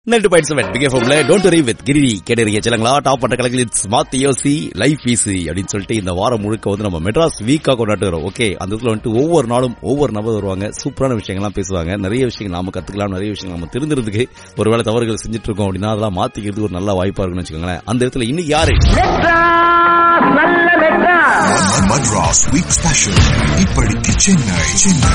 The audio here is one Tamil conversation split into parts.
நெட்டு பாயிண்ட் செவன் பிகே ஃபோம்ல டோன்ட் வரி வித் கிரி கேட்டீங்க சிலங்களா டாப் பட்ட கலக்கில் இட்ஸ் மாத்தி யோசி லைஃப் ஈஸி அப்படின்னு சொல்லிட்டு இந்த வாரம் முழுக்க வந்து நம்ம மெட்ராஸ் வீக்கா கொண்டாட்டுறோம் ஓகே அந்த இடத்துல வந்துட்டு ஒவ்வொரு நாளும் ஒவ்வொரு நபர் வருவாங்க சூப்பரான விஷயங்கள்லாம் பேசுவாங்க நிறைய விஷயங்கள் நாம கத்துக்கலாம் நிறைய விஷயங்கள் நம்ம தெரிஞ்சிருந்துக்கு ஒருவேளை தவறுகள் செஞ்சுட்டு இருக்கோம் அப்படின்னா அதெல்லாம் மாத்திக்கிறதுக்கு ஒரு நல்ல வாய்ப்பா இருக்குன்னு வச்சுக்கோங்களேன் அந்த இடத்துல இன்னைக்கு யாரு Madras Week Special. இப்படிக்கு சென்னை சென்னை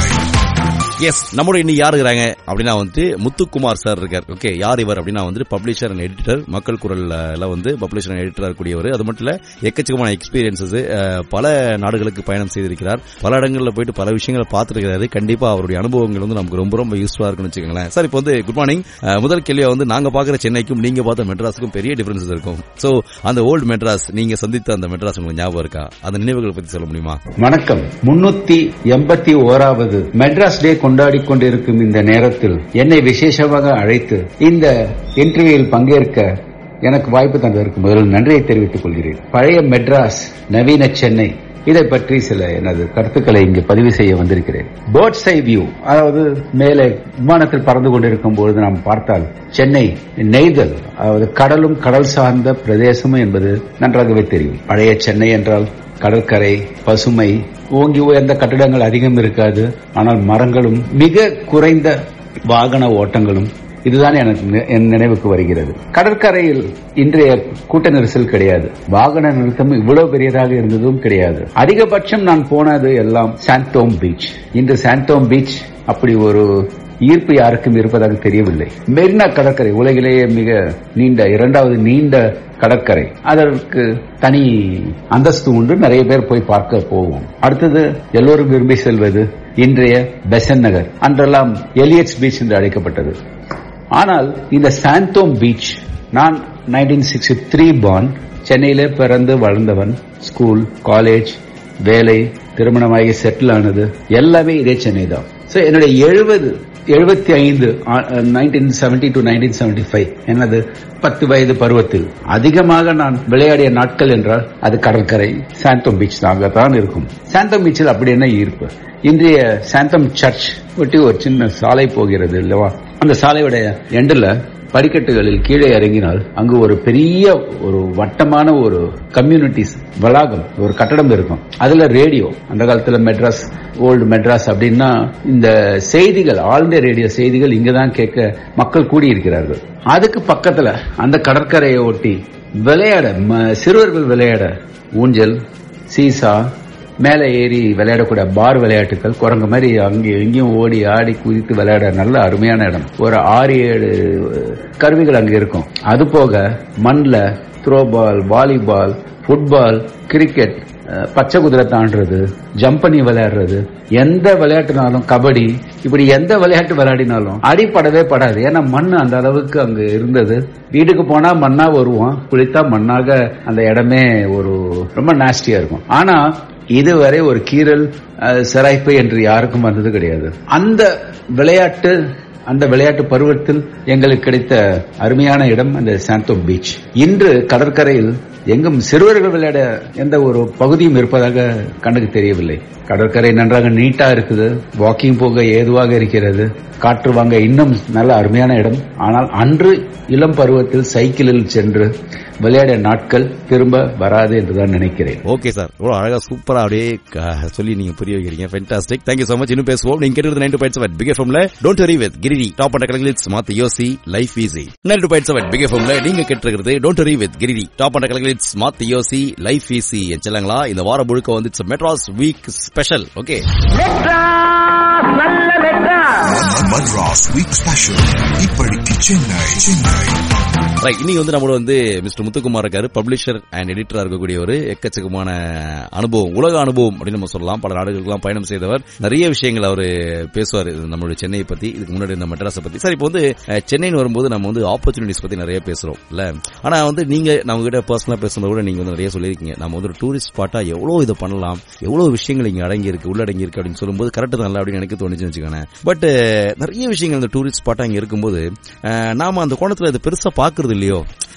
எஸ் நம்மளோட இன்னைக்கு யாரு இருக்கிறாங்க அப்படின்னா வந்து முத்துக்குமார் சார் இருக்கார் ஓகே யார் இவர் அப்படின்னா வந்து பப்ளிஷர் அண்ட் எடிட்டர் மக்கள் குரல்ல வந்து பப்ளிஷர் அண்ட் எடிட்டர் இருக்கக்கூடியவர் அது மட்டும் இல்ல எக்கச்சக்கமான எக்ஸ்பீரியன்சஸ் பல நாடுகளுக்கு பயணம் செய்திருக்கிறார் பல இடங்கள்ல போயிட்டு பல விஷயங்களை பார்த்துருக்கிறாரு கண்டிப்பா அவருடைய அனுபவங்கள் வந்து நமக்கு ரொம்ப ரொம்ப யூஸ்ஃபுல்லா இருக்குன்னு வச்சுக்கோங்களேன் சார் இப்போ வந்து குட் மார்னிங் முதல் கேள்வியா வந்து நாங்க பாக்குற சென்னைக்கும் நீங்க பார்த்த மெட்ராஸுக்கும் பெரிய டிஃபரன்சஸ் இருக்கும் சோ அந்த ஓல்டு மெட்ராஸ் நீங்க சந்தித்த அந்த மெட்ராஸ் உங்களுக்கு ஞாபகம் இருக்கா அந்த நினைவுகளை பத்தி சொல்ல முடியுமா வணக்கம் முன்னூத்தி எண்பத்தி ஓராவது மெட்ராஸ் டே கொண்டாடி கொண்டிருக்கும் இந்த நேரத்தில் என்னை விசேஷமாக அழைத்து இந்த இன்டர்வியூவில் பங்கேற்க எனக்கு வாய்ப்பு தந்ததற்கு முதலில் நன்றியை தெரிவித்துக் கொள்கிறேன் பழைய மெட்ராஸ் நவீன சென்னை இதை பற்றி சில எனது கருத்துக்களை இங்கு பதிவு செய்ய வந்திருக்கிறேன் பேர்ட் சை வியூ அதாவது மேலே விமானத்தில் பறந்து கொண்டிருக்கும் பொழுது நாம் பார்த்தால் சென்னை நெய்தல் அதாவது கடலும் கடல் சார்ந்த பிரதேசமும் என்பது நன்றாகவே தெரியும் பழைய சென்னை என்றால் கடற்கரை பசுமை ஓங்கி உயர்ந்த கட்டிடங்கள் அதிகம் இருக்காது ஆனால் மரங்களும் மிக குறைந்த வாகன ஓட்டங்களும் இதுதான் எனக்கு நி- என் நினைவுக்கு வருகிறது கடற்கரையில் இன்றைய கூட்ட நெரிசல் கிடையாது வாகன நிறுத்தம் இவ்வளவு பெரியதாக இருந்ததும் கிடையாது அதிகபட்சம் நான் போனது எல்லாம் சாந்தோம் பீச் இன்று சாந்தோம் பீச் அப்படி ஒரு ஈர்ப்பு யாருக்கும் இருப்பதாக தெரியவில்லை மெரினா கடற்கரை உலகிலேயே மிக நீண்ட இரண்டாவது நீண்ட கடற்கரை அதற்கு தனி அந்தஸ்து உண்டு நிறைய பேர் போய் பார்க்க போவோம் அடுத்தது எல்லோரும் விரும்பி செல்வது இன்றைய பெசன் நகர் அன்றெல்லாம் எலியட்ஸ் பீச் என்று அழைக்கப்பட்டது ஆனால் இந்த சாந்தோம் பீச் நான் நைன்டீன் சிக்ஸ்டி த்ரீ பான் சென்னையிலே பிறந்து வளர்ந்தவன் ஸ்கூல் காலேஜ் வேலை திருமணமாகி செட்டில் ஆனது எல்லாமே இதே சென்னை தான் ஸோ என்னுடைய எழுபது எழுபத்தி ஐந்து nineteen seventy to nineteen seventy five எனது பத்து வயது பருவத்தில் அதிகமாக நான் விளையாடிய நாட்கள் என்றால் அது கடற்கரை சாந்தோம் பீச் தாங்க தான் இருக்கும் சாந்தோம் பீச்சில் அப்படி என்ன ஈர்ப்பு இன்றைய சாந்தம் சர்ச் ஒட்டி ஒரு சின்ன சாலை போகிறது இல்லவா அந்த சாலையுடைய எண்டில் படிக்கட்டுகளில் கீழே இறங்கினால் அங்கு ஒரு பெரிய ஒரு வட்டமான ஒரு கம்யூனிட்டிஸ் வளாகம் ஒரு கட்டடம் இருக்கும் அதுல ரேடியோ அந்த காலத்துல மெட்ராஸ் ஓல்டு மெட்ராஸ் அப்படின்னா இந்த செய்திகள் ஆல் இந்தியா ரேடியோ செய்திகள் இங்கதான் கேட்க மக்கள் கூடி இருக்கிறார்கள் அதுக்கு பக்கத்துல அந்த கடற்கரையை ஒட்டி விளையாட ம- சிறுவர்கள் விளையாட ஊஞ்சல் சீசா மேலே ஏறி விளையாடக்கூடிய பார் விளையாட்டுகள் குரங்கு மாதிரி அங்கேயும் இங்கேயும் ஓடி ஆடி குதித்து விளையாட நல்ல அருமையான இடம் ஒரு ஆறு ஏழு கருவிகள் அங்க இருக்கும் அது போக மண்ல throw ball volleyball football cricket அஹ், பச்சை குதிரை தாண்டுறது ஜம்ப் பண்ணி விளையாடுறது எந்த விளையாட்டுனாலும் கபடி இப்படி எந்த விளையாட்டு விளையாடினாலும் அடிப்படவே படாது ஏன்னா மண் அந்த அளவுக்கு அங்க இருந்தது வீட்டுக்கு போனா மண்ணா வருவோம் குளித்தா மண்ணாக அந்த இடமே ஒரு ரொம்ப நாஸ்டியா இருக்கும் ஆனா இதுவரை ஒரு கீறல் அஹ், சிராய்ப்பு என்று யாருக்கும் வந்தது கிடையாது அந்த விளையாட்டு அந்த விளையாட்டு பருவத்தில் எங்களுக்கு கிடைத்த அருமையான இடம் அந்த சாந்தோம் பீச் இன்று கடற்கரையில் எங்கும் சிறுவர்கள் விளையாட எந்த ஒரு பகுதியும் இருப்பதாக கண்ணுக்கு தெரியவில்லை கடற்கரை நன்றாக நீட்டா இருக்குது வாக்கிங் போக ஏதுவாக இருக்கிறது காற்று வாங்க இன்னும் நல்ல அருமையான இடம் ஆனால் அன்று இளம் பருவத்தில் சைக்கிளில் சென்று விளையாடிய நாட்கள் திரும்ப வராது என்றுதான் நினைக்கிறேன் ஓகே சார் இவ்வளவு அழகா சூப்பரா அப்படியே க- சொல்லி நீங்க புரிய வைக்கிறீங்க ஃபென்டாஸ்டிக் தேங்க்யூ so மச் இன்னும் பேசுவோம் நீங்க கேட்டு nine two point seven big எஃப்எம்ல don't worry with Giri top and கலங்களிட்ஸ் மாத்த யோசி life easy nine two point seven big எஃப்எம்ல நீங்க கேட்டிருக்கிறது don't worry with Giri top and கலங்களிட்ஸ் மாத்த யோசி லைஃப் ஈஸி என் செல்லங்களா இந்த வாரம் முழுக்க வந்து it's Madras week special okay Madras Week Special. இப்படிக்கு சென்னை சென்னை ரைட் இன்னைக்கு வந்து நம்மளோட வந்து மிஸ்டர் முத்துக்குமார் இருக்காரு பப்ளிஷர் அண்ட் எடிட்டரா இருக்கக்கூடிய ஒரு எக்கச்சக்கமான அனுபவம் உலக அனுபவம் அப்படின்னு நம்ம சொல்லலாம் பல நாடுகளுக்கெல்லாம் பயணம் செய்தவர் நிறைய விஷயங்கள் அவர் பேசுவார் நம்மளுடைய சென்னையை பத்தி இதுக்கு முன்னாடி இந்த மெட்ராஸை பத்தி சார் இப்போ வந்து அஹ், சென்னைன்னு வரும்போது நம்ம வந்து ஆப்பர்ச்சுனிட்டிஸ் பத்தி நிறைய பேசுறோம் இல்ல ஆனா வந்து நீங்க நம்ம கிட்ட பர்சனலா பேசும்போது கூட நீங்க வந்து நிறைய சொல்லியிருக்கீங்க நம்ம வந்து ஒரு டூரிஸ்ட் ஸ்பாட்டா எவ்வளவு இதை பண்ணலாம் எவ்வளவு விஷயங்கள் இங்க அடங்கி இருக்கு உள்ளடங்கி இருக்கு அப்படின்னு சொல்லும்போது கரெக்ட் தான் அப்படின்னு எனக்கு தோணுச்சுன்னு வச்சுக்கோங்க பட் நிறைய விஷயங்கள் இந்த டூரிஸ்ட் ஸ்பாட்டா இங்க இருக்கும்போது அஹ், நாம அந்த கோணத்துல இது பெருசா பாக்குறது இல்லையோ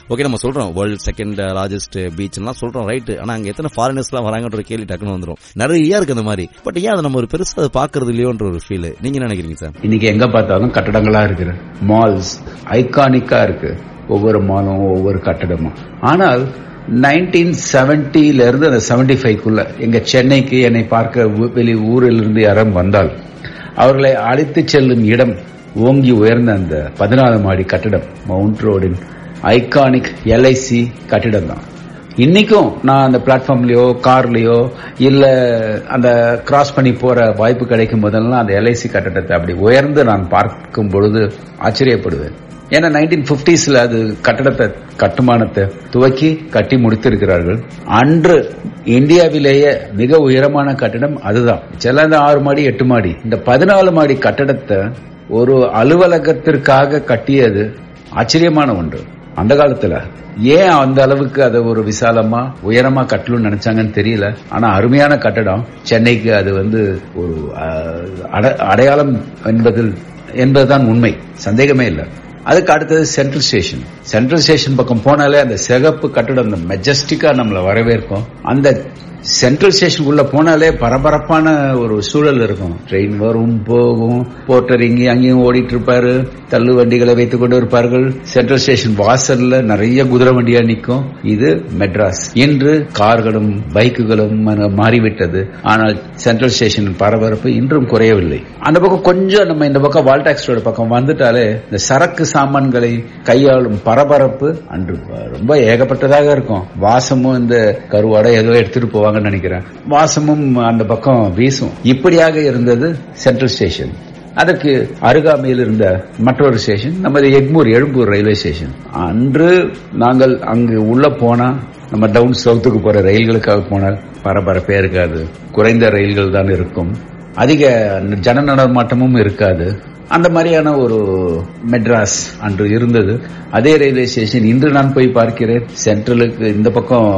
ஓகே நம்ம சொல்றோம் வேர்ல்ட் செகண்ட் லார்ஜஸ்ட் பீச்லாம் சொல்றோம் ரைட் ஆனா அங்க எத்தனை ஃபாரினர்ஸ் எல்லாம் வராங்கன்ற ஒரு கேள்வி டக்குன்னு வந்துரும் நிறைய இருக்கு அந்த மாதிரி பட் ஏன் அதை நம்ம ஒரு பெருசா அதை பாக்குறது இல்லையோன்ற ஒரு ஃபீல் நீங்க என்ன நினைக்கிறீங்க சார் இன்னைக்கு எங்க பார்த்தாலும் கட்டடங்களா இருக்குது மால்ஸ் ஐகானிக்கா இருக்கு ஒவ்வொரு மாலும் ஒவ்வொரு கட்டடமும் ஆனால் நைன்டீன் செவன்டில இருந்து அந்த செவன்டி ஃபைவ்க்குள்ள எங்க சென்னைக்கு என்னை பார்க்க ஊ- வெளி ஊரில் இருந்து யாரும் வந்தால் அவர்களை அழைத்து செல்லும் இடம் ஓங்கி உயர்ந்த அந்த பதினாலு மாடி கட்டடம் மவுண்ட் ரோடின் ஐகானிக் எல்ஐசி கட்டிடம் தான் இன்னைக்கும் நான் அந்த பிளாட்ஃபார்ம்லயோ கார்லயோ இல்ல அந்த கிராஸ் பண்ணி போற வாய்ப்பு கிடைக்கும் போதெல்லாம் அந்த எல்ஐசி கட்டடத்தை அப்படி உயர்ந்து நான் பார்க்கும் பொழுது ஆச்சரியப்படுவேன் ஏன்னா நைன்டீன் பிப்டிஸ்ல அது கட்டடத்தை கட்டுமானத்தை துவக்கி கட்டி முடித்திருக்கிறார்கள் அன்று இந்தியாவிலேயே மிக உயரமான கட்டடம் அதுதான் சில ஆறு மாடி எட்டு மாடி இந்த பதினாலு மாடி கட்டடத்தை ஒரு அலுவலகத்திற்காக கட்டியது ஆச்சரியமான ஒன்று அந்த காலத்துல ஏன் அந்த அளவுக்கு அதை ஒரு விசாலமா உயரமா கட்டணும்னு நினைச்சாங்கன்னு தெரியல ஆனா அருமையான கட்டடம் சென்னைக்கு அது வந்து ஒரு அஹ், அட- அடையாளம் என்பதில் என்பதுதான் உண்மை சந்தேகமே இல்லை அதுக்கு அடுத்தது சென்ட்ரல் ஸ்டேஷன் சென்ட்ரல் ஸ்டேஷன் பக்கம் போனாலே அந்த சிகப்பு கட்டடம் அந்த மெஜஸ்டிக்கா நம்மளை வரவேற்கும் அந்த சென்ட்ரல் ஸ்டேஷனுக்குள்ள போனாலே பரபரப்பான ஒரு சூழல் இருக்கும் ட்ரெயின் வரும் போகும் போர்ட்டர் இங்கேயும் அங்கேயும் ஓடிட்டு இருப்பாரு தள்ளு வண்டிகளை வைத்துக் கொண்டு இருப்பார்கள் சென்ட்ரல் ஸ்டேஷன் வாசல்ல நிறைய குதிரை வண்டியா நிற்கும் இது மெட்ராஸ் இன்று கார்களும் பைக்குகளும் ம- மாறிவிட்டது ஆனால் சென்ட்ரல் ஸ்டேஷன் பரபரப்பு இன்றும் குறையவில்லை அந்த பக்கம் கொஞ்சம் நம்ம இந்த பக்கம் வால்டாக்ஸ் ரோடு பக்கம் வந்துட்டாலே இந்த சரக்கு சாமான்களை கையாளும் பரபரப்பு அன்று ரொம்ப ஏகப்பட்டதாக இருக்கும் வாசமும் இந்த கருவாடை ஏதோ எடுத்துட்டு போவாங்கன்னு நினைக்கிறேன் வாசமும் அந்த பக்கம் வீசும் இப்படியாக இருந்தது சென்ட்ரல் ஸ்டேஷன் அதற்கு அருகாமையில் இருந்த மற்றொரு ஸ்டேஷன் நமது எக்மூர் எழும்பூர் ரயில்வே ஸ்டேஷன் அன்று நாங்கள் அங்கு உள்ள போனா நம்ம டவுன் சவுத்துக்கு போற ரயில்களுக்காக போனால் பரபரப்பே இருக்காது குறைந்த ரயில்கள் தான் இருக்கும் அதிக ஜன நடமாட்டமும் இருக்காது அந்த மாதிரியான ஒரு மெட்ராஸ் அன்று இருந்தது அதே ரயில்வே ஸ்டேஷன் இன்று நான் போய் பார்க்கிறேன் சென்ட்ரலுக்கு இந்த பக்கம்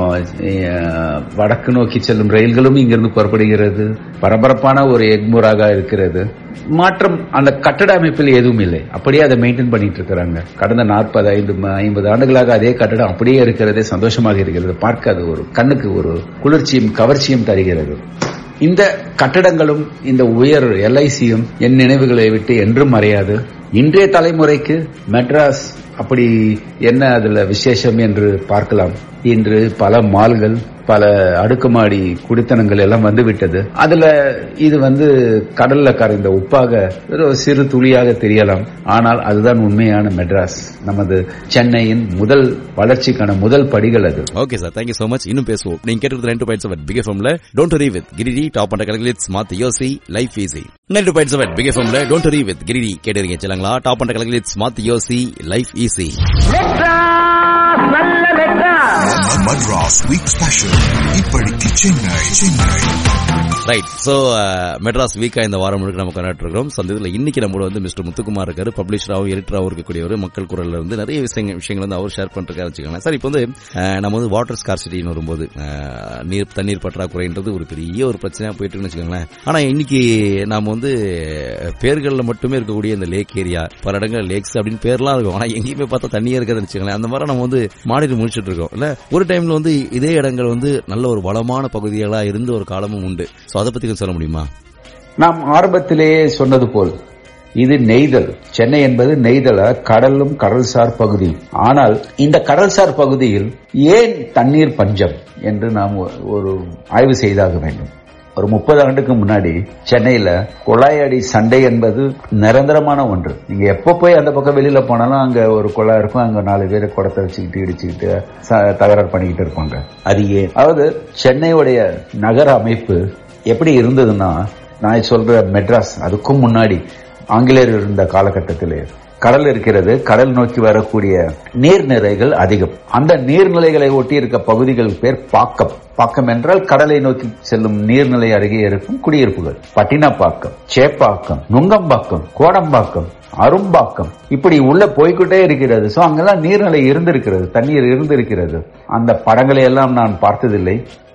அஹ், வடக்கு நோக்கி செல்லும் ரயில்களும் இங்கிருந்து புறப்படுகிறது பரபரப்பான ஒரு எக்மூராக இருக்கிறது மாற்றம் அந்த கட்டட அமைப்பில் எதுவும் இல்லை அப்படியே அதை மெயின்டைன் பண்ணிட்டு இருக்கிறாங்க கடந்த நாற்பது ஐந்து ஐம்பது ஆண்டுகளாக அதே கட்டடம் அப்படியே இருக்கிறதே சந்தோஷமாக இருக்கிறது பார்க்க அது ஒரு கண்ணுக்கு ஒரு குளிர்ச்சியும் கவர்ச்சியும் தருகிறது இந்த கட்டடங்களும் இந்த உயர் எல்ஐசியும் என் நினைவுகளை விட்டு என்றும் மறையாது இன்றைய தலைமுறைக்கு மெட்ராஸ் அப்படி என்ன அதுல விசேஷம் என்று பார்க்கலாம் இன்று பல மால்கள் பல அடுக்குமாடி குடித்தனங்கள் எல்லாம் வந்து விட்டது அதுல இது வந்து கடல்ல கரைந்த உப்பாக ஒரு சிறு துளியாக தெரியலாம் ஆனால் அதுதான் உண்மையான மெட்ராஸ் நமது சென்னையின் முதல் வளர்ச்சிக்கான முதல் படிகள் அது okay sir thank you so much இன்னும் பேசுவோம் நீங்க கேட்டு ரெண்டு பாயிண்ட் செவன் பிகே ஃபம்ல டோன்ட் வரி வித் கிரிடி டாப் பண்ண கலகலிட்ஸ் மாத் யோசி லைஃப் ஈஸி ரெண்டு பாயிண்ட் செவன் பிகே ஃபம்ல டோன்ட் வரி வித் கிரிடி கேட்டுருங்க சிலங்களா டாப் பண்ண கலகலிட்ஸ் மாத் யோசி life easy Madras Week Special. இப்படிக்கு சென்னை சென்னை ரைட் சோ மெட்ராஸ் வீக்கா இந்த வாரம் முழுக்க நம்ம கொண்டாட்டு இருக்கிறோம் So, அந்த இதுல இன்னைக்கு நம்மளோட வந்து மிஸ்டர் முத்துக்குமார் இருக்காரு பப்ளிஷராகவும் எடிட்டராகவும் இருக்கக்கூடியவர் மக்கள் குரல்ல இருந்து நிறைய விஷயங்கள் விஷயங்கள் வந்து அவர் ஷேர் பண்ணிருக்காரு வச்சுக்கோங்களேன் சார் இப்போ வந்து அஹ், நம்ம வந்து வாட்டர் ஸ்கார்சிட்டின்னு வரும்போது அஹ், நீர் தண்ணீர் பற்றாக்குறைன்றது ஒரு பெரிய ஒரு பிரச்சனையா போயிட்டு இருக்குன்னு வச்சுக்கோங்களேன் ஆனா இன்னைக்கு நாம வந்து பேர்கள்ல மட்டுமே இருக்கக்கூடிய இந்த லேக் ஏரியா பல இடங்கள் லேக்ஸ் அப்படின்னு பேர்லாம் இருக்கும் ஆனா எங்கேயுமே பார்த்தா தண்ணியே இருக்காதுன்னு வச்சுக்கோங்களேன் அந்த மாதிரி நம்ம வந்து மாடிட்டு முடிச்சிட்டு இருக்கோம் இல்ல ஒரு டைம்ல வந்து இதே இடங்கள் வந்து நல்ல ஒரு வளமான பகுதிகளா இருந்த ஒரு காலமும் உண்டு சோ அதை பத்தி கொஞ்சம் சொல்ல முடியுமா நாம் ஆரம்பத்திலேயே சொன்னது போல் இது நெய்தல் சென்னை என்பது நெய்தல கடலும் கடல்சார் பகுதி ஆனால் இந்த கடல்சார் பகுதியில் ஏன் தண்ணீர் பஞ்சம் என்று நாம் ஒ- ஒரு ஆய்வு செய்தாக வேண்டும் ஒரு முப்பது ஆண்டுக்கு முன்னாடி சென்னையில குழாயடி சண்டை என்பது நிரந்தரமான ஒன்று நீங்க எப்ப போய் அந்த பக்கம் வெளியில போனாலும் அங்க ஒரு குழாய் இருக்கும் அங்க நாலு பேர் குடத்தை வச்சுக்கிட்டு இடிச்சுக்கிட்டு ச- தகராறு பண்ணிக்கிட்டு இருப்பாங்க அது ஏன் அதாவது சென்னையுடைய நகர அமைப்பு எப்படி இருந்ததுன்னா நான் சொல்ற மெட்ராஸ் அதுக்கும் முன்னாடி ஆங்கிலேயர் இருந்த காலகட்டத்திலே கடல் இருக்கிறது கடல் நோக்கி வரக்கூடிய நீர்நிலைகள் அதிகம் அந்த நீர்நிலைகளை ஒட்டி இருக்க பகுதிகள் பேர் பாக்கம் பாக்கம் என்றால் கடலை நோக்கி செல்லும் நீர்நிலை அருகே இருக்கும் குடியிருப்புகள் பட்டினப்பாக்கம் சேப்பாக்கம் நுங்கம்பாக்கம் கோடம்பாக்கம் அரும்பாக்கம் இப்படி உள்ள போய்கிட்டே இருக்கிறது சோ அங்கெல்லாம் நீர்நிலை இருந்திருக்கிறது தண்ணீர் இருந்திருக்கிறது அந்த படங்களை எல்லாம் நான் பார்த்ததில்லை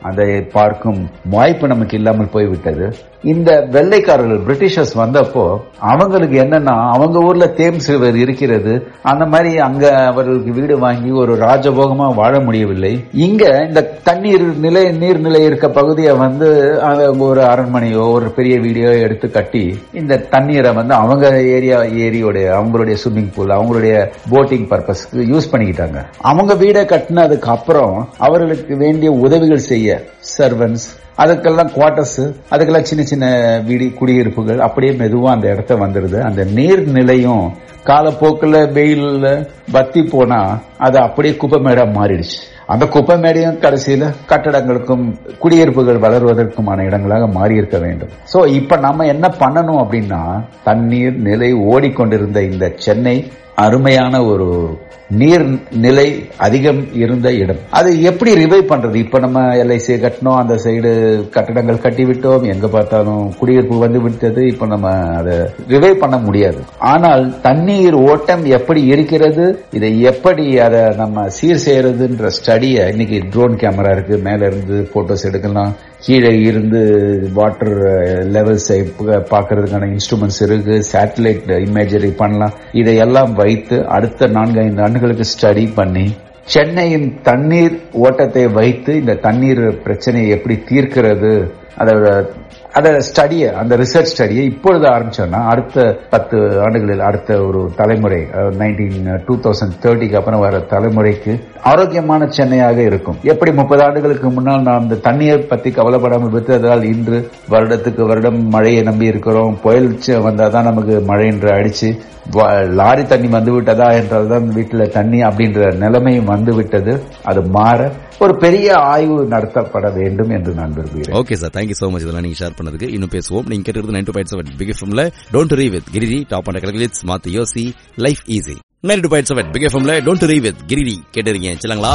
அதை பார்க்கும் வாய்ப்பு நமக்கு இல்லாமல் போய்விட்டது இந்த வெள்ளைக்காரர்கள் பிரிட்டிஷர்ஸ் வந்தப்போ அவங்களுக்கு என்னன்னா அவங்க ஊர்ல தேம்ஸ் ரிவர் இருக்கிறது அந்த மாதிரி அங்க அவர்களுக்கு வீடு வாங்கி ஒரு ராஜபோகமா வாழ முடியவில்லை இங்க இந்த தண்ணீர் நிலை நீர்நிலை இருக்க பகுதியை வந்து அவங்க ஒரு அரண்மனையோ ஒரு பெரிய வீடியோ எடுத்து கட்டி இந்த தண்ணீரை வந்து அவங்க ஏரியா ஏரியோடைய அவங்களுடைய ஸ்விம்மிங் பூல் அவங்களுடைய போட்டிங் பர்பஸ்க்கு யூஸ் பண்ணிக்கிட்டாங்க அவங்க வீடை கட்டினதுக்கு அப்புறம் அவர்களுக்கு வேண்டிய உதவிகள் செய்ய சர்வன்ஸ் அதுக்கெல்லாம் குவார்டர்ஸ் அதுக்கெல்லாம் சின்ன சின்ன வீடு குடியிருப்புகள் அப்படியே மெதுவா அந்த இடத்த வந்துருது அந்த நீர்நிலையும் காலப்போக்கில் வெயில்ல வத்தி போனா அது அப்படியே குப்பைமேடா மாறிடுச்சு அந்த குப்பைமேடையும் கடைசியில கட்டடங்களுக்கும் குடியிருப்புகள் வளர்வதற்குமான இடங்களாக மாறி இருக்க வேண்டும் சோ இப்ப நம்ம என்ன பண்ணணும் அப்படின்னா தண்ணீர் நிலை ஓடிக்கொண்டிருந்த இந்த சென்னை அருமையான ஒரு நீர் நிலை அதிகம் இருந்த இடம் அது எப்படி ரிவைவ் பண்றது இப்ப நம்ம எல்ஐசி கட்டணும் அந்த சைடு கட்டடங்கள் கட்டி விட்டோம் எங்க பார்த்தாலும் குடியிருப்பு வந்து விட்டது இப்ப நம்ம அதை ரிவைவ் பண்ண முடியாது ஆனால் தண்ணீர் ஓட்டம் எப்படி இருக்கிறது இதை எப்படி அதை நம்ம சீர் செய்யறதுன்ற ஸ்டடியை இன்னைக்கு ட்ரோன் கேமரா இருக்கு மேல இருந்து போட்டோஸ் எடுக்கலாம் கீழே இருந்து வாட்டர் லெவல்ஸை பார்க்கறதுக்கான இன்ஸ்ட்ருமெண்ட்ஸ் இருக்கு சேட்டலைட் இமேஜரி பண்ணலாம் இதையெல்லாம் வைத்து அடுத்த நான்கு ஐந்து ஆண்டுகளுக்கு ஸ்டடி பண்ணி சென்னையின் தண்ணீர் ஓட்டத்தை வைத்து இந்த தண்ணீர் பிரச்சனையை எப்படி தீர்க்கிறது அதோட அதை ஸ்டடியை அந்த ரிசர்ச் ஸ்டடியை இப்பொழுது ஆரம்பிச்சோம்னா அடுத்த பத்து ஆண்டுகளில் அடுத்த ஒரு தலைமுறை நைன்டீன் டூ தௌசண்ட் தேர்ட்டிக்கு அப்புறம் வர தலைமுறைக்கு ஆரோக்கியமான சென்னையாக இருக்கும் எப்படி முப்பது ஆண்டுகளுக்கு முன்னால் நாம் இந்த தண்ணீர் பத்தி கவலைப்படாமல் விட்டதால் இன்று வருடத்துக்கு வருடம் மழையை நம்பி இருக்கிறோம் புயல் வந்தாதான் நமக்கு மழை என்று அடிச்சு லாரி தண்ணி வந்து விட்டதா என்றால் தான் வீட்டில் தண்ணி அப்படின்ற நிலைமை வந்து விட்டது அது மாற ஒரு பெரிய ஆய்வு நடத்தப்பட வேண்டும் என்று நான் விரும்புகிறேன் okay sir thank you so much இதெல்லாம் நீங்க ஷேர் பண்ணதுக்கு இன்னும் பேசுவோம் நீங்க கேட்டு nine two point seven big எஃப்எம்ல டோன்ட் ரீ வித் கிரிடி டாப் அண்ட் கலகலிட்ஸ் மாத்தி யோசி life easy nine two point seven big எஃப்எம்ல டோன்ட் ரீ வித் கிரிடி கேட்டுருக்கீங்க சரிங்களா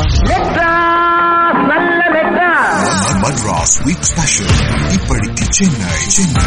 Madras Week Special. இப்படிக்கு சென்னை சென்னை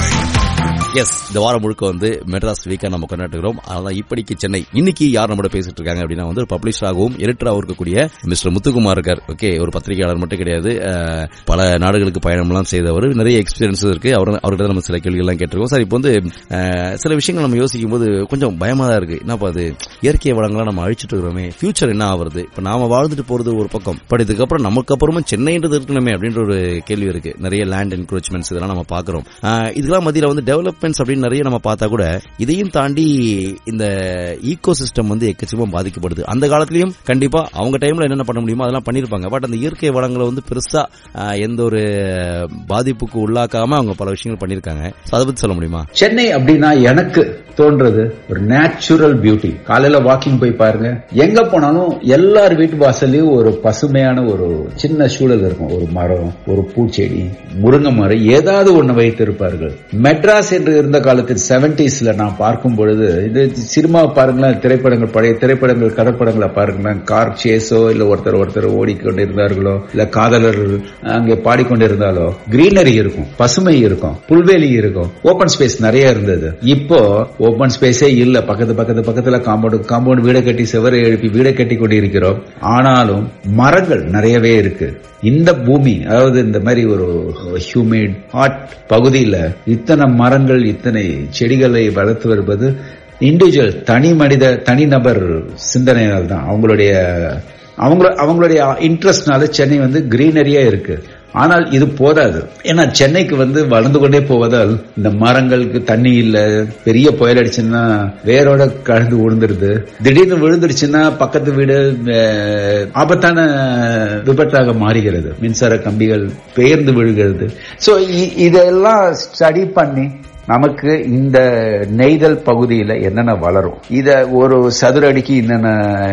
எஸ் இந்த வாரம் முழுக்க வந்து மெட்ராஸ் வீக்கா நம்ம கொண்டாடுகிறோம் அதனால இப்படிக்கு சென்னை இன்னைக்கு யார் நம்மளோட பேசிட்டு இருக்காங்க அப்படின்னா வந்து பப்ளிஷராகவும் எடிட்டராகவும் இருக்கக்கூடிய மிஸ்டர் முத்துக்குமார் இருக்கார் ஓகே ஒரு பத்திரிகையாளர் மட்டும் கிடையாது அஹ், பல நாடுகளுக்கு பயணம்லாம் செய்தவர் நிறைய எக்ஸ்பீரியன்ஸ் இருக்கு அவர் அவர்கிட்ட நம்ம சில கேள்விகள்லாம் கேட்டிருக்கோம் சார் இப்போ வந்து அஹ், சில விஷயங்கள் நம்ம யோசிக்கும் போது கொஞ்சம் பயமா தான் இருக்கு என்னப்பா அது இயற்கை வளங்களாம் நம்ம அழிச்சிட்டு இருக்கிறோமே ஃபியூச்சர் என்ன ஆகுறது இப்ப நாம வாழ்ந்துட்டு போறது ஒரு பக்கம் பட் இதுக்கப்புறம் நமக்கு அப்புறமா சென்னைன்றது இருக்கணுமே அப்படின்ற ஒரு கேள்வி இருக்கு நிறைய லேண்ட் என்க்ரோச்மெண்ட்ஸ் இதெல்லாம் நம்ம பாக்குறோம் ஆஹ் இதுக்கெல்லாம் மத்தியில வந்து டெவலப்மெண்ட்ஸ் அப்படின்னு நிறைய நம்ம பார்த்தா கூட இதையும் தாண்டி இந்த ஈகோ சிஸ்டம் வந்து எக்கச்சக்கமா பாதிக்கப்படுது அந்த காலத்திலயும் கண்டிப்பா அவங்க டைம்ல என்னென்ன பண்ண முடியுமோ அதெல்லாம் பண்ணிருப்பாங்க பட் அந்த இயற்கை வளங்களை வந்து பெருசா ஆஹ் எந்த ஒரு பாதிப்புக்கு உள்ளாக்காம அவங்க பல விஷயங்கள் பண்ணிருக்காங்க So அதை பத்தி சொல்ல முடியுமா சென்னை அப்படின்னா எனக்கு தோன்றது ஒரு நேச்சுரல் பியூட்டி காலையில வாக்கிங் போய் பாருங்க எங்க போனாலும் எல்லார் வீட்டு வாசல்லையும் ஒரு பசுமையான ஒரு சின்ன சூழல் இருக்கும் ஒரு மரம் ஒரு பூச்செடி முருங்கை மரம் ஏதாவது ஒண்ணு வைத்திருப்பார்கள் மெட்ராஸ் என்று இருந்த காலத்தில் செவன்டிஸ்ல நான் பார்க்கும் பொழுது இது சினிமா பாருங்களேன் திரைப்படங்கள் பழைய திரைப்படங்கள் கதைப்படங்களை பாருங்களேன் கார் சேஸோ இல்ல ஒருத்தர் ஒருத்தர் ஓடிக்கொண்டிருந்தார்களோ இல்ல காதலர்கள் அங்கே பாடிக்கொண்டிருந்தாலோ கிரீனரி இருக்கும் பசுமை இருக்கும் புல்வெளி இருக்கும் ஓபன் ஸ்பேஸ் நிறைய இருந்தது இப்போ ஓபன் ஸ்பேஸே இல்ல பக்கத்து பக்கத்து பக்கத்துல காம்பவுண்ட் காம்பவுண்ட் வீடை கட்டி செவரை எழுப்பி வீடை கட்டி கொண்டு இருக்கிறோம் ஆனாலும் மரங்கள் நிறையவே இருக்கு இந்த பூமி அதாவது இந்த மாதிரி ஒரு ஹியூமிட் ஹாட் பகுதியில இத்தனை மரங்கள் இத்தனை செடிகளை வளர்த்து வருவது இண்டிவிஜுவல் தனி மனித தனிநபர் சிந்தனையால் தான் அவங்களுடைய அவங்க அவங்களுடைய இன்ட்ரெஸ்ட்னால சென்னை வந்து கிரீனரியா இருக்கு ஆனால் இது போதாது ஏன்னா சென்னைக்கு வந்து வளர்ந்து கொண்டே போவதால் இந்த மரங்களுக்கு தண்ணி இல்ல பெரிய புயல் அடிச்சுன்னா வேரோட கலந்து விழுந்துருது திடீர்னு விழுந்துருச்சுன்னா பக்கத்து வீடு அஹ், ஆபத்தான விபத்தாக மாறுகிறது மின்சார கம்பிகள் பெயர்ந்து விழுகிறது சோ இதெல்லாம் ஸ்டடி பண்ணி நமக்கு இந்த நெய்தல் பகுதியில் என்னென்ன வளரும் இத ஒரு சதுர அடிக்கு என்னென்ன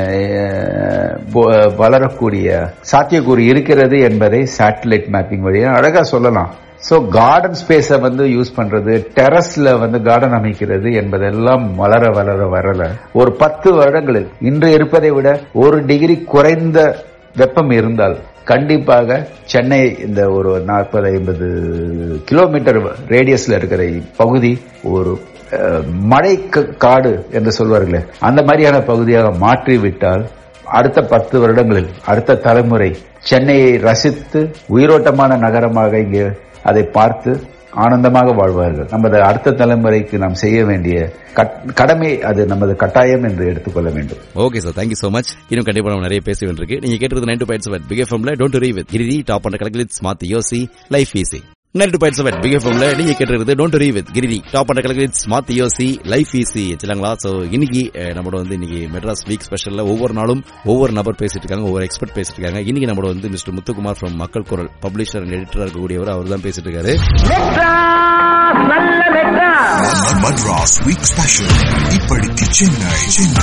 அஹ், பொ- வளரக்கூடிய சாத்தியக்கூறு இருக்கிறது என்பதை சேட்டலைட் மேப்பிங் வழியா அழகா சொல்லலாம் சோ கார்டன் ஸ்பேஸ வந்து யூஸ் பண்றது டெரஸ்ல வந்து கார்டன் அமைக்கிறது என்பதெல்லாம் வளர வளர வரல ஒரு பத்து வருடங்களில் இன்று இருப்பதை விட ஒரு டிகிரி குறைந்த வெப்பம் இருந்தால் கண்டிப்பாக சென்னை இந்த ஒரு நாற்பது ஐம்பது கிலோமீட்டர் ரேடியஸ்ல இருக்கிற பகுதி ஒரு அஹ், மழை க- காடு என்று சொல்வார்களே அந்த மாதிரியான பகுதியாக மாற்றி விட்டால் அடுத்த பத்து வருடங்களில் அடுத்த தலைமுறை சென்னையை ரசித்து உயிரோட்டமான நகரமாக இங்கே அதை பார்த்து ஆனந்தமாக வாழ்வார்கள் நமது அடுத்த தலைமுறைக்கு நாம் செய்ய வேண்டிய கட்- கடமை அது நமது கட்டாயம் என்று எடுத்துக்கொள்ள வேண்டும் okay sir thank you so much இன்னும் கண்டிப்பா நம்ம நிறைய பேச வேண்டியிருக்கு நீங்க கேட்டது nine two point seven big எஃப்எம்ல don't worry with Giri top and கலக்கலிட் ஸ்மார்ட் யோசி life easy nine two point seven big எஃப்எம்ல நீங்க கேட்டிருக்கிறது don't worry with Giri top and கலக்கலிட் ஸ்மார்ட் யோசி லைஃப் ஈஸி சரிங்களா சோ இன்னைக்கு அஹ், நம்மளோட வந்து இன்னைக்கு மெட்ராஸ் வீக் ஸ்பெஷல்ல ஒவ்வொரு நாளும் ஒவ்வொரு நபர் பேசிட்டு இருக்காங்க ஒவ்வொரு எக்ஸ்பர்ட் பேசிட்டு இருக்காங்க இன்னைக்கு நம்மளோட வந்து மிஸ்டர் முத்துக்குமார் ஃப்ரம் மக்கள் குரல் பப்ளிஷர் அண்ட் எடிட்டர் இருக்கக்கூடியவர் அவர் தான் பேசிட்டு இருக்காரு Madras Week Special. இப்படிக்கு சென்னை சென்னை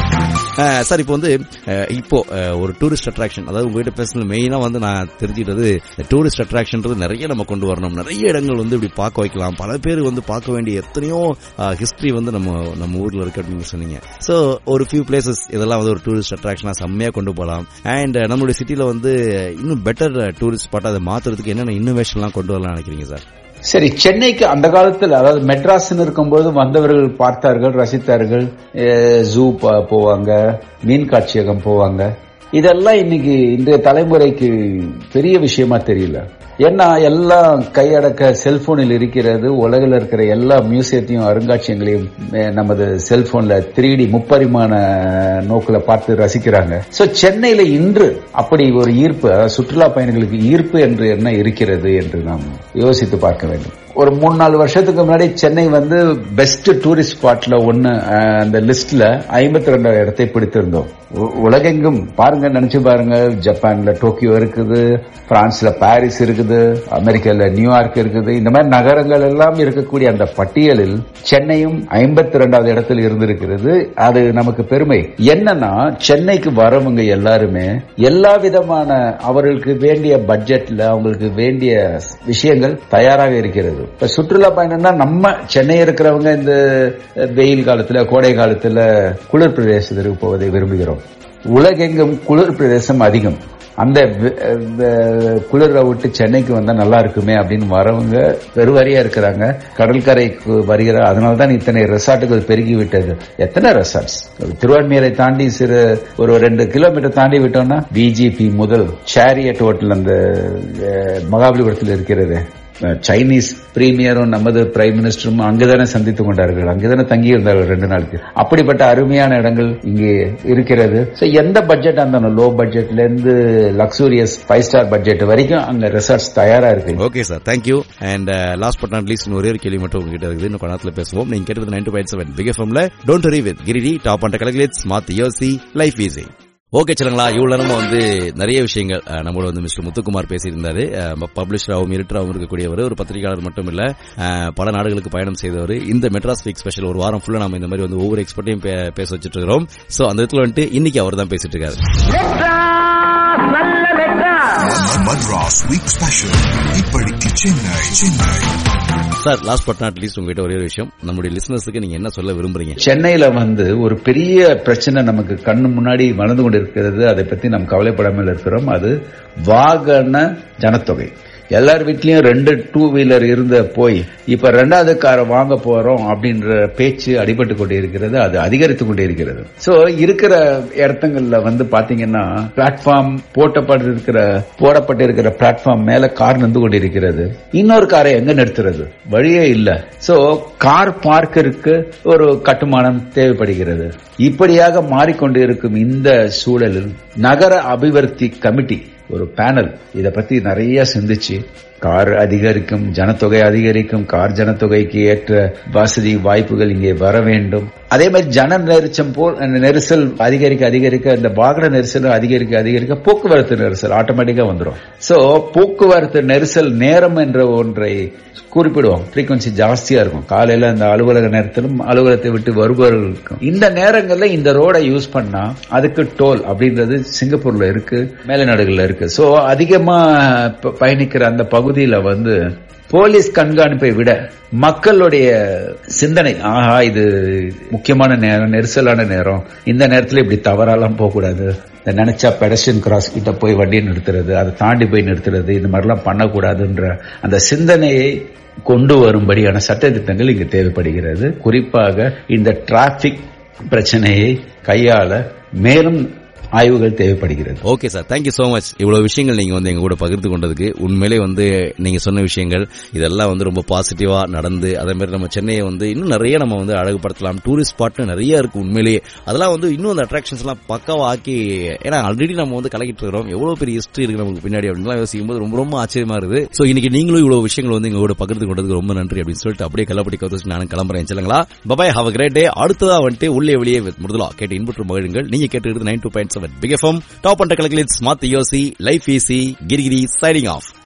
அஹ் சார் இப்போ வந்து அஹ் இப்போ அஹ் ஒரு டூரிஸ்ட் அட்ராக்ஷன் அதாவது உங்ககிட்ட பேசுறது மெயினா வந்து நான் தெரிஞ்சுக்கிட்டது டூரிஸ்ட் அட்ராக்ஷன்றது நிறைய நம்ம கொண்டு வரணும் நிறைய இடங்கள் வந்து இப்படி பார்க்க வைக்கலாம் பல பேர் வந்து பார்க்க வேண்டிய எத்தனையோ ஹிஸ்டரி வந்து நம்ம நம்ம ஊர்ல இருக்கு அப்படின்னு சொன்னீங்க ஸோ ஒரு ஃபியூ பிளேசஸ் இதெல்லாம் வந்து ஒரு டூரிஸ்ட் அட்ராக்ஷனா செம்மையா கொண்டு போகலாம் அண்ட் நம்மளுடைய சிட்டில வந்து இன்னும் பெட்டர் டூரிஸ்ட் ஸ்பாட் அதை மாத்துறதுக்கு என்னென்ன இன்னோவேஷன்லாம் கொண்டு வரலாம்னு நினைக்கிறீங்க சார் சரி சென்னைக்கு அந்த காலத்தில் அதாவது மெட்ராஸ்னு இருக்கும்போது வந்தவர்கள் பார்த்தார்கள் ரசித்தார்கள் ஜூ போவாங்க மீன் காட்சியகம் போவாங்க இதெல்லாம் இன்னைக்கு இன்றைய தலைமுறைக்கு பெரிய விஷயமா தெரியல ஏன்னா எல்லாம் கையடக்க செல்போனில் இருக்கிறது உலகில் இருக்கிற எல்லா மியூசியத்தையும் அருங்காட்சியங்களையும் அஹ், நமது செல்போன்ல த்ரீ டி முப்பரிமாண நோக்கில் பார்த்து ரசிக்கிறாங்க சோ சென்னையில இன்று அப்படி ஒரு ஈர்ப்பு அதாவது சுற்றுலா பயணிகளுக்கு ஈர்ப்பு என்று என்ன இருக்கிறது என்று நாம் யோசித்து பார்க்க வேண்டும் ஒரு மூணு நாலு வருஷத்துக்கு முன்னாடி சென்னை வந்து பெஸ்ட் டூரிஸ்ட் ஸ்பாட்ல ஒன்னு அஹ், அந்த லிஸ்ட்ல ஐம்பத்தி ரெண்டாவது இடத்தை பிடித்திருந்தோம் உ- உலகெங்கும் பாருங்க நினைச்சு பாருங்க ஜப்பான்ல டோக்கியோ இருக்குது பிரான்ஸ்ல பாரிஸ் இருக்குது அமெரிக்கால நியூயார்க் இருக்குது இந்த மாதிரி நகரங்கள் எல்லாம் இருக்கக்கூடிய அந்த பட்டியலில் சென்னையும் ஐம்பத்தி ரெண்டாவது இடத்தில் இருந்திருக்கிறது அது நமக்கு பெருமை என்னன்னா சென்னைக்கு வரவங்க எல்லாருமே எல்லா விதமான அவர்களுக்கு வேண்டிய பட்ஜெட்ல அவங்களுக்கு வேண்டிய விஷயங்கள் தயாராக இருக்கிறது இப்ப சுற்றுலா பயணம்னா நம்ம சென்னை இருக்கிறவங்க இந்த வெயில் காலத்துல கோடை காலத்துல குளிர் பிரதேசத்திற்கு போவதை விரும்புகிறோம் உலகெங்கும் குளிர் பிரதேசம் அதிகம் அந்த வி- வி- குளிரை விட்டு சென்னைக்கு வந்தா நல்லா இருக்குமே அப்படின்னு வரவங்க பெருவாரியா இருக்கிறாங்க கடற்கரைக்கு வருகிற அதனால தான் இத்தனை ரெசார்ட்டுகள் பெருகி விட்டது எத்தனை ரெசார்ட்ஸ் திருவான்மியரை தாண்டி சிறு ஒரு ரெண்டு கிலோமீட்டர் தாண்டி விட்டோம்னா பிஜேபி முதல் சேரியட் ஹோட்டல் அந்த அஹ், மகாபலிபுரத்தில் இருக்கிறது அஹ், சைனீஸ் பிரீமியரும் நமது பிரைம் மினிஸ்டரும் அங்குதானே சந்தித்துக் கொண்டார்கள் அங்குதானே தங்கி இருந்தார்கள் ரெண்டு நாளுக்கு அப்படிப்பட்ட அருமையான இடங்கள் இங்கே இருக்கிறது So, எந்த பட்ஜெட் அந்த லோ பட்ஜெட்ல இருந்து லக்ஸூரியஸ் ஃபைவ் ஸ்டார் பட்ஜெட் வரைக்கும் அங்க ரெசார்ட்ஸ் தயாரா இருக்கு okay sir thank you and last but not least ஒரே ஒரு கேள்வி மட்டும் உங்ககிட்ட இருக்குது இன்னும் கொஞ்ச நேரத்துல பேசுவோம் நீங்க கேட்டது nine two point seven big எஃப்எம்ல டோன்ட் வரி வித் கிரிடி டாப் அண்ட் கலகலேட்ஸ் மாத் யோசி லைஃப் ஈஸி ஓகே சொல்லுங்களா இவ்வளவு நேரமா வந்து நிறைய விஷயங்கள் அஹ், நம்மளோட வந்து மிஸ்டர் முத்துக்குமார் பேசியிருந்தாரு பப்ளிஷராகவும் எடிட்டராகவும் இருக்கக்கூடியவர் ஒரு பத்திரிகையாளர் மட்டும் இல்ல அஹ், பல நாடுகளுக்கு பயணம் செய்தவர் இந்த மெட்ராஸ் வீக் ஸ்பெஷல் ஒரு வாரம் ஃபுல்லா நம்ம இந்த மாதிரி வந்து ஒவ்வொரு எக்ஸ்பர்ட்டையும் பே- பேச வச்சுட்டு இருக்கிறோம் சோ அந்த இடத்துல வந்துட்டு இன்னைக்கு அவர் தான் பேசிட்டு இருக்காரு Madras Week Special. இப்படிக்கு Chennai Chennai sir last but not least உங்ககிட்ட ஒரே ஒரு விஷயம் நம்முடைய லிசனர்ஸுக்கு நீங்க என்ன சொல்ல விரும்புறீங்க சென்னையில வந்து ஒரு பெரிய பிரச்சனை நமக்கு கண்ணு முன்னாடி வளர்ந்து கொண்டிருக்கிறது அதை பத்தி நாம் கவலைப்படாமல் இருக்கிறோம் அது வாகன ஜனத்தொகை எல்லார் வீட்லயும் ரெண்டு டூ வீலர் இருந்த போய் இப்ப ரெண்டாவது காரை வாங்க போறோம் அப்படின்ற பேச்சு அடிபட்டு கொண்டே இருக்கிறது அது அதிகரித்து கொண்டே இருக்கிறது சோ இருக்கிற இடத்துங்கள்ல வந்து பாத்தீங்கன்னா பிளாட்ஃபார்ம் போட்டப்பட்டிருக்கிற போடப்பட்டிருக்கிற பிளாட்ஃபார்ம் மேல கார் நின்று கொண்டிருக்கிறது இன்னொரு காரை எங்க நிறுத்துறது வழியே இல்ல சோ கார் பார்க்கருக்கு ஒரு கட்டுமானம் தேவைப்படுகிறது இப்படியாக மாறிக்கொண்டு இருக்கும் இந்த சூழலில் நகர அபிவிருத்தி கமிட்டி ஒரு பேனல் இத பத்தி நிறைய சிந்திச்சு கார் அதிகரிக்கும் ஜனத்தொகை அதிகரிக்கும் கார் ஜனத்தொகைக்கு ஏற்ற வசதி வாய்ப்புகள் இங்கே வர வேண்டும் அதே மாதிரி ஜன நெரிச்சம் போல் அந்த நெரிசல் அதிகரிக்க அதிகரிக்க இந்த வாகன நெரிசல் அதிகரிக்க அதிகரிக்க போக்குவரத்து நெரிசல் ஆட்டோமேட்டிக்கா வந்துடும் சோ போக்குவரத்து நெரிசல் நேரம் என்ற ஒன்றை குறிப்பிடுவோம் frequency ஜாஸ்தியா இருக்கும் காலையில அந்த அலுவலக நேரத்திலும் அலுவலகத்தை விட்டு வருபவர்களுக்கும் இந்த நேரங்கள்ல இந்த ரோடை யூஸ் பண்ணா அதுக்கு டோல் அப்படின்றது சிங்கப்பூர்ல இருக்கு மேலநாடுகள்ல இருக்கு சோ அதிகமா ப- பயணிக்கிற அந்த பகுதியில வந்து போலீஸ் கண்காணிப்பை விட மக்களுடைய சிந்தனை ஆஹா இது முக்கியமான நேரம் நெரிசலான நேரம் இந்த நேரத்துல இப்படி தவறாலாம் போகக்கூடாது இந்த நினைச்சா பெடஸ்டியன் கிராஸ் கிட்ட போய் வண்டியை நிறுத்துறது அதை தாண்டி போய் நிறுத்துறது இந்த மாதிரிலாம் பண்ணக்கூடாதுன்ற அந்த சிந்தனையை கொண்டு வரும்படியான சட்டத்திட்டங்கள் இங்கு தேவைப்படுகிறது குறிப்பாக இந்த டிராபிக் பிரச்சனையை கையாள மேலும் ஆய்வுகள் தேவைப்படுகிறது okay sir thank you so much இவ்வளவு விஷயங்கள் நீங்க வந்து எங்க கூட பகிர்ந்து கொண்டதுக்கு உண்மையிலே வந்து நீங்க சொன்ன விஷயங்கள் இதெல்லாம் வந்து ரொம்ப பாசிட்டிவா நடந்து அதே மாதிரி நம்ம சென்னையை வந்து இன்னும் நிறைய நம்ம வந்து அழகுபடுத்தலாம் டூரிஸ்ட் ஸ்பாட்னு நிறைய இருக்கு உண்மையிலேயே அதெல்லாம் வந்து இன்னும் அந்த அட்ராக்ஷன்ஸ் எல்லாம் பக்காவா ஆக்கி ஏன்னா ஆல்ரெடி நம்ம வந்து கலக்கிட்டு இருக்கிறோம் எவ்வளவு பெரிய ஹிஸ்டரி இருக்கு நமக்கு பின்னாடி அப்படின்லாம் யோசிக்கும் போது ரொம்ப ரொம்ப ஆச்சரியமா இருக்குது சோ இன்னைக்கு நீங்களும் இவ்வளவு விஷயங்கள் வந்து எங்க கூட பகிர்ந்து கொண்டதுக்கு ரொம்ப நன்றி அப்படின்னு சொல்லிட்டு அப்படியே கள்ளப்படி கவுத்து நானும் கிளம்புறேன் சொல்லுங்களா பபாய் ஹாவ் கிரேட் டே அடுத்ததா வந்துட்டு உள்ளே வெளியே with முருதலா கேட்டு இன்புற்று மகிழுங்கள் நீங்க கேட்டு nine two point seven big FM top and கலக்கலிட்ஸ் மாத்தி யோசி லைஃப் ஈசி கிரிகிரி சைனிங் ஆஃப்